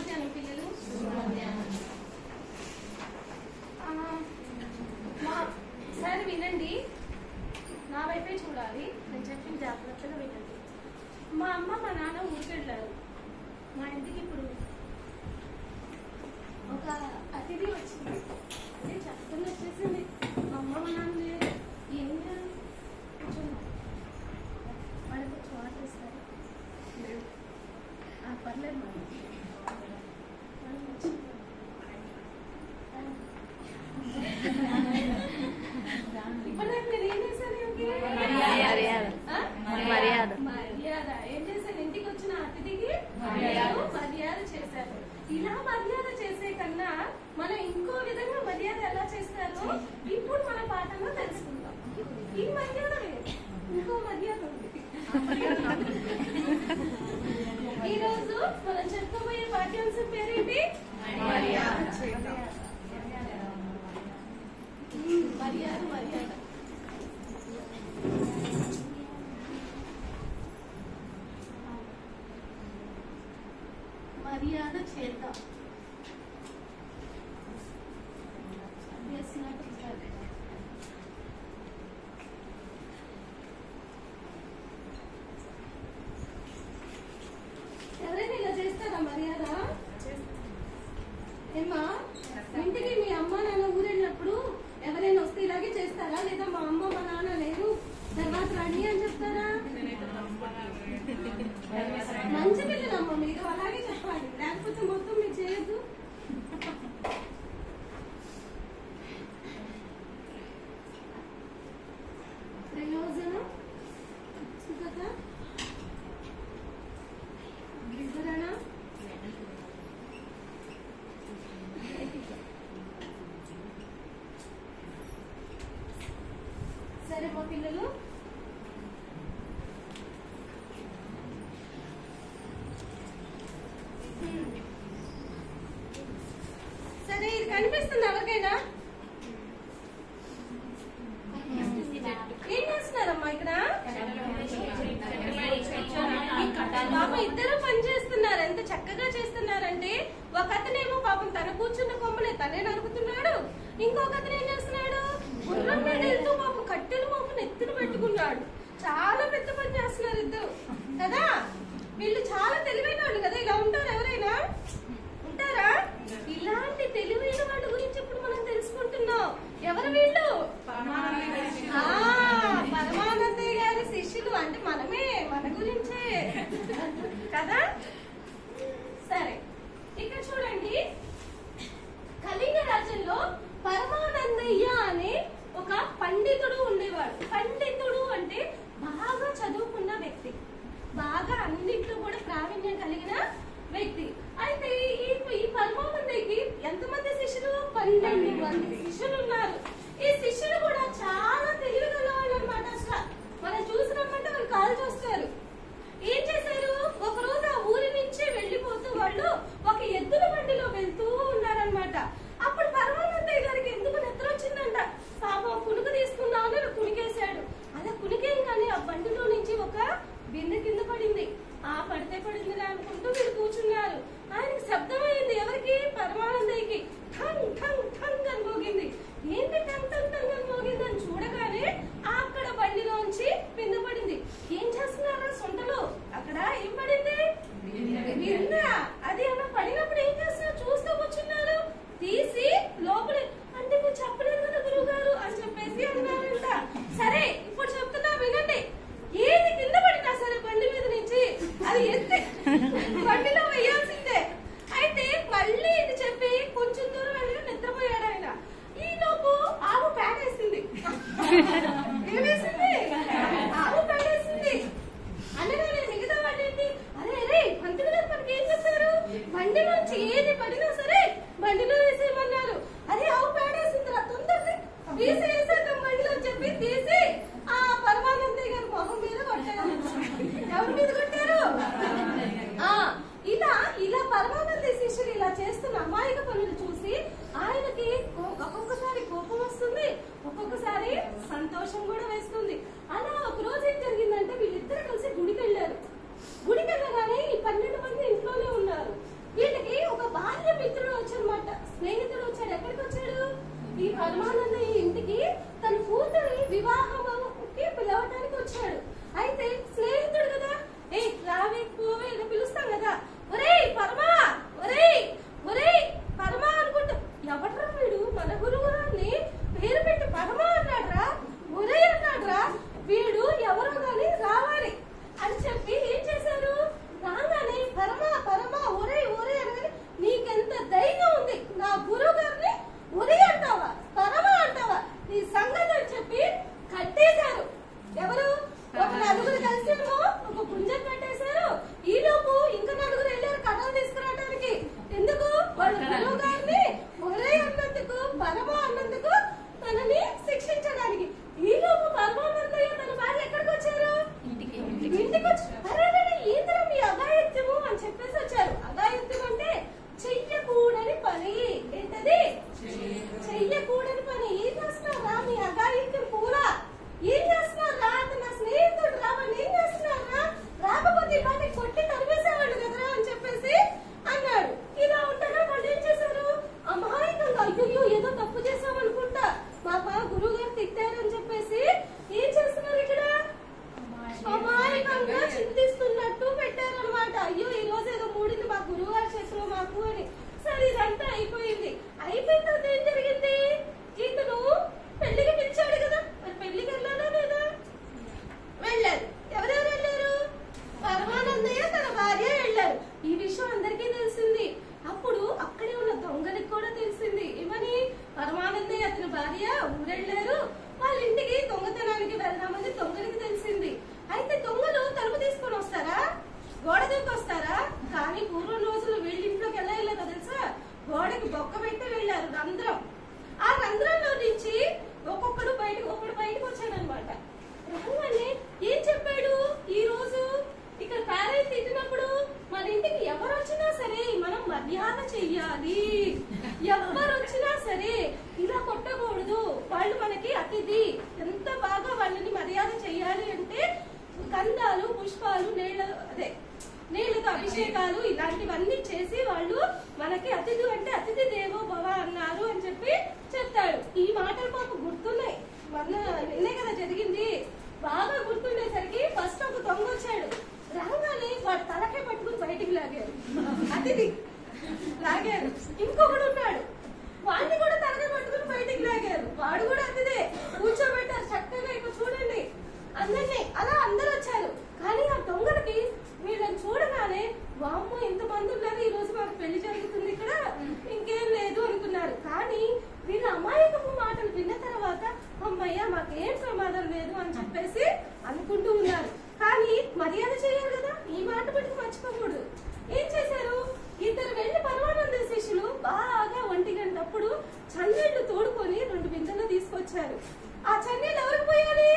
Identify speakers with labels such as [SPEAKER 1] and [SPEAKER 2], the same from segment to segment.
[SPEAKER 1] మధ్యాహ్నం పిల్లలు ఆ, మా సరే వినండి నా వైపే చూడాలి నేను చెప్పిన జాగ్రత్తగా వినండి మా అమ్మ మా నాన్న ఊరికి వెళ్ళారు మా ఇంటికి ఇప్పుడు ఒక అతిథి వచ్చింది అదే చెప్పకుండా వచ్చేసింది మా అమ్మ మా నాన్న లేరు ఏం చేయాలి కూర్చున్నాం వాళ్ళకి కొంచెం వాటర్ ఇస్తారు ఆ, పర్లేదు మేడం వాళ్ళు వచ్చింది. ఇప్పటిదాకా నేను ఏం చేశాను ఈమెకి?
[SPEAKER 2] మర్యాద.
[SPEAKER 1] ఆ?
[SPEAKER 2] మర్యాద.
[SPEAKER 1] మర్యాద ఏం చేశాను ఇంటికి వచ్చిన అతిథికి
[SPEAKER 2] మర్యాద.
[SPEAKER 1] మర్యాద చేశారు ఇలా మర్యాద చేసే కన్నా మనం ఇంకో విధంగా మర్యాద ఎలా చేస్తారు ఇప్పుడు మన పాఠంలో తెలుసుకుందాం ఈ మర్యాద వేరు. ఇంకో మర్యాద ఉంది ఈ రోజు మనం చెప్పుకోబోయే పాఠ్యాంశం పేరేంటి
[SPEAKER 2] మర్యాద.
[SPEAKER 1] ఉమ్, మర్యాద మర్యాద మర్యాద చేద్దాం అభ్యసనాలు కాదు. ఎవరైనా ఇలా చేస్తారా మర్యాద ఏమ్మా ఇంటికి మీ అమ్మ నాన్న ఊరెళ్ళినప్పుడు ఎవరైనా వస్తే ఇలాగే చేస్తారా లేదా మా అమ్మ మా నాన్న లేరు తర్వాత రండి అని చెప్తారా మంచి పిల్లలమ్మ మీరు అలాగే చెప్పాలి లేకపోతే మొత్తం మీరు చేయొద్దు ప్రయోజనం సుఖత వివరణ సరే మా పిల్లలు సరే ఇది కనిపిస్తుంది ఎవరికైనా ఏం చేస్తున్నారమ్మా ఇక్కడ పాప ఇద్దరు పని చేస్తున్నారు ఎంత చక్కగా చేస్తున్నారంటే ఒక అతనేమో పాపం తన కూర్చున్న కొమ్మని తనే నరుకుతున్నాడు ఇంకొక అతను ఏం చేస్తున్నాడు గుర్రం మీద వెళ్తూ పాపం కట్టెలు పాపం ఎత్తున పెట్టుకున్నాడు చాలా పెద్ద పని చేస్తున్నారు ఇద్దరు కదా వీళ్ళు చాలా తెలివైన వాళ్ళు కదా ఇలా ఉంటారు ఎవరైనా ఉంటారా ఇలాంటి తెలివైన వాళ్ళ గురించి ఇప్పుడు మనం తెలుసుకుంటున్నాం ఎవరు వీళ్ళు ఆ, పరమానందయ్య గారి శిష్యులు అంటే మనమే మన గురించే కదా సరే ఇక్కడ చూడండి కళింగ రాజ్యంలో పరమానందయ్య అనే ఒక పండితుడు ఉండేవాడు పండితుడు అంటే బాగా చదువుకున్న వ్యక్తి బాగా అన్నింటిలో కూడా ప్రావీణ్యం కలిగిన వ్యక్తి అయితే ఈ ఈ పరమానందయ్యకి ఎంతమంది శిష్యులు పన్నెండు మంది శిష్యులు ఉన్నారు ఈ శిష్యులు కూడా చాలా తెలివి గలవాళ్ళు అనమాట అసలు మనం చూసినమ్మంటే వాళ్ళు కాలు చూస్తారు ఏం చేశారు ఒక రోజు ఆ ఊరి నుంచి వెళ్ళిపోతూ వాళ్ళు ఒక ఎద్దుల బండిలో వెళ్తూ ఉన్నారనమాట అప్పుడు పరమానందయ్య గారికి ఎందుకు నిద్ర వచ్చిందంట పాపం కునుకు తీసుకుందామని కునికేశాడు అలా కునికేయగానే ఆ బండిలో నుంచి ఒక బిందె కింద పడింది ఆ పడితే పడింది అనుకుంటూ వీళ్ళు కూర్చున్నారు ఆయనకి శబ్దం అయింది ఎవరికి పరమానందయ్యకి ఠంగ్ ఠంగ్ ఠంగ్ అని మోగింది ఏంటి టంగ్ టంగ్ టంగ్ అని మోగింది అని చూడగానే అక్కడ బండిలోంచి కింద పడింది ఏం చేస్తున్నారా సొంతలో అక్కడ ఏం పడింది బిందె అది అలా పడినప్పుడు ఏం చేస్తున్నారు చూస్తూ కూర్చున్నారు తీసి లోపలి అంటే మీరు చెప్పలేదు కదా గురువు గారు అని చెప్పేసి అన్నారంట సరే ఇప్పుడు చెప్తున్నా వినండి ఏది కింద పడినా సరే బండి మీద నుంచి అది ఎత్తే బండిలో వేయాల్సిందే అయితే మళ్ళీ ఇది చెప్పి కొంచెం దూరం వెళ్ళి నిద్రపోయాడు ఆయన ఈ లోపు ఆవు పేడేసింది ఏమేసింది ఆవు పేడేసింది అనగానే మిగతా వాడు ఏంటి అరే అరే పంతులు గారు మనకి ఏం చెప్పారు బండి నుంచి ఏది పడినా సరే బండిలో వేసేయమన్నారు అరే ఆవు పేడేసింది రా తొందరగా తీసి వేసేద్దాం బండిలో అని చెప్పి తీసి ఆ పరమానందయ్య గారి మొహం మీద కొట్టారు ఎవరి మీద కొట్టారు ఆ ఇలా ఇలా పరమానంద శిష్యులు ఇలా చేస్తున్న అమాయక పనులు చూసి ఆయనకి కో- ఒక్కొక్కసారి కోపం వస్తుంది ఒక్కొక్కసారి సంతోషం కూడా వేస్తుంది అలా ఒక రోజు ఏం జరిగిందంటే వీళ్ళిద్దరు కలిసి గుడికి వెళ్ళారు గుడికి వెళ్ళగానే ఈ పన్నెండు మంది ఇంట్లోనే ఉన్నారు వీళ్ళకి ఒక మర్యాద చెయ్యాలి ఎవ్వరు వచ్చినా సరే ఇలా కొట్టకూడదు వాళ్ళు మనకి అతిథి ఎంత బాగా వాళ్ళని మర్యాద చెయ్యాలి అంటే గంధాలు పుష్పాలు నీళ్ళ అదే నీళ్ళతో అభిషేకాలు ఇలాంటివన్నీ చేసి వాళ్ళు మనకి అతిథి అంటే అతిథి దేవో భవ అన్నారు అని చెప్పి చెప్తాడు ఈ మాటలు మాకు గుర్తున్నాయి మొన్న నిన్నే కదా జరిగింది బాగా గుర్తుండేసరికి ఫస్ట్ ఒక దొంగ వచ్చాడు రాగానే వాడు తలకే పట్టుకుని బయటికి లాగారు అతిథి లాగారు ఇంకొకడు ఉన్నాడు వాడిని కూడా తలకే పట్టుకుని బయటికి లాగారు వాడు కూడా అతిథే కూర్చోబెట్టారు చక్కగా ఇక చూడండి అందరినీ అలా అందరూ వచ్చారు కానీ ఆ దొంగలకి వీళ్ళని చూడగానే వామ్మో ఇంతమంది ఉన్నారు ఈ రోజు మాకు పెళ్లి జరుగుతుంది ఇక్కడ ఇంకేం లేదు అనుకున్నారు కానీ వీళ్ళ అమాయకపు మాటలు విన్న తర్వాత అమ్మయ్య మాకేం ప్రమాదం లేదు అని చెప్పేసి అనుకుంటూ ఉన్నారు కానీ మర్యాద చేయాలి కదా ఈ మాట పెట్టి మర్చిపోకూడదు ఏం చేశారు ఇద్దరు వెళ్ళి పరమానంద శిష్యులు బాగా ఒంటి గంటప్పుడు చన్నీళ్లు తోడుకొని రెండు బిందెలు తీసుకొచ్చారు ఆ చన్నీళ్ళు ఎవరికి పోయాలి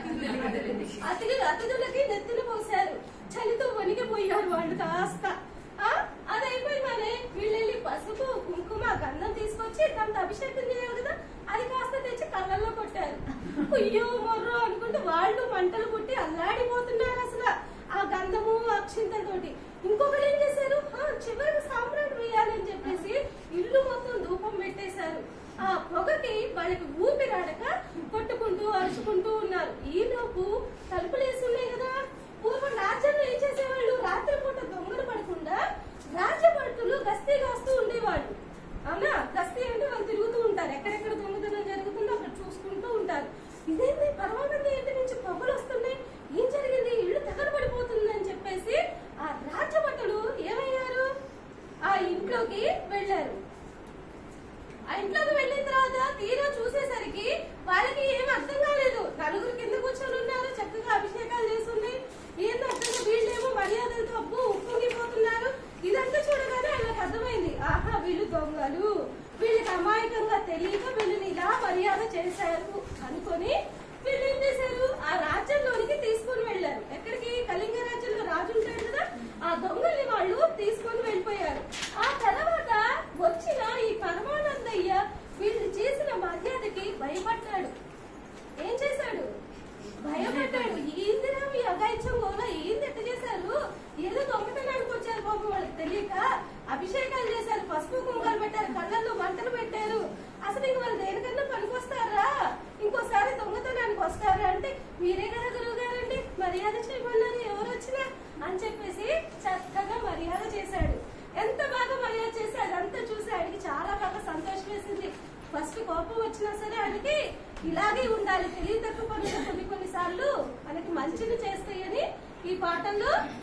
[SPEAKER 1] అతిథులు అతిథులకి నెత్తిన పోశారు చలితో వణికిపోయారు వాళ్ళు కాస్త ఆ, అది అయిపోయిందనే వీళ్ళు వెళ్ళి పసుపు కుంకుమ గంధం తీసుకొచ్చి దాంతో అభిషేకం చేయాలి కదా అది కాస్త తెచ్చి కళ్ళల్లో కొట్టారు అయ్యో మొర్రో అనుకుంటూ వాళ్ళు మంటలు పుట్టి అల్లాడిపోతున్నారు అసలు ఆ గంధము అక్షింతతోటి ఇంకొకరు ఏం చేశారు ఆ, చివరికి సాంబ్రాణి వేయాలని చెప్పేసి ఇల్లు మొత్తం ధూపం పెట్టేశారు ఆ పొగకి వాళ్ళకి ఊపిరాడక కొట్టుకుంటూ అరుచుకుంటూ ఉన్నారు ఈలోపు తలుపులు వేసి ఉన్నాయి కదా పూర్వం రాజ్యంలో ఏం చేసేవాళ్ళు రాత్రిపూట దొంగలు పడకుండా రాజ్యభటులు గస్తీ కాస్తూ ఉండేవాళ్ళు అవునా గస్తీ అంటే వాళ్ళు తిరుగుతూ ఉంటారు ఎక్కడెక్కడ దొంగతనం జరుగుతుందో అక్కడ చూసుకుంటూ ఉంటారు ఇదేంటి పరమానంద ఇంటి నుంచి పొగలు వస్తున్నాయి ఏం జరిగింది ఇల్లు తగలబడిపోతుంది అని చెప్పేసి ఆ రాజ్యభటులు ఏమయ్యారు ఆ ఇంట్లోకి వెళ్ళారు ఆ ఇంట్లోకి వెళ్ళిన తర్వాత తీరా చూసేసరికి వాళ్ళకి ఏం అర్థం కాలేదు నలుగురు కింద కూర్చొని ఉన్నారు చక్కగా అభిషేకాలు చేస్తున్నాయి ఏందో అర్థంగా వీళ్ళేమో మర్యాదలతో అబ్బు ఉప్పొంగిపోతున్నారు ఇదంతా చూడగానే వాళ్ళకి అర్థమైంది ఆహా వీళ్ళు దొంగలు వీళ్ళకి అమాయకంగా తెలియక వీళ్ళని ఇలా మర్యాద చేశారు అనుకొని వీళ్ళు ఏం చేశారు ఆ రాజ్యంలోనికి తీసుకొని వెళ్ళారు ఎక్కడికి కళింగ రాజ్యంలో రాజు ఉంటాడు కదా ఆ దొంగల్ని వాళ్ళు తీసుకొని వెళ్ళిపోయారు ఆ తర్వాత వచ్చిన ఈ పరమానందయ్య వీళ్ళు చేసిన మర్యాదకి భయపడ్డాడు ఏం చేశాడు భయపడ్డాడు ఏందిరా మీ అగాయిత్యం గోల ఏంది ఎట్ట చేశారు ఏదో దొంగతనానికి వచ్చారు పాపం వాళ్ళకి తెలియక అభిషేకాలు చేశారు పసుపు కుంకాలు పెట్టారు కళ్ళల్లో మంటలు పెట్టారు అసలు ఇంక వాళ్ళు దేనికన్నా పనికొస్తారా ఇంకోసారి దొంగతనానికి వస్తారా అంటే మీరే కదా గురువు గారండి మర్యాద చేయమన్నారు ఎవరు వచ్చినా అని చెప్పేసి చక్కగా మర్యాద చేశాడు ఎంత బాగా మర్యాద చేసి అదంతా చూసి ఆయనకి చాలా బాగా సంతోషం వేసింది ఫస్ట్ కోపం వచ్చినా సరే ఆయనకి ఇలాగే ఉండాలి తెలివి తక్కువ పనులు కొన్ని కొన్ని సార్లు మనకి మంచిని చేస్తాయని ఈ పాఠంలో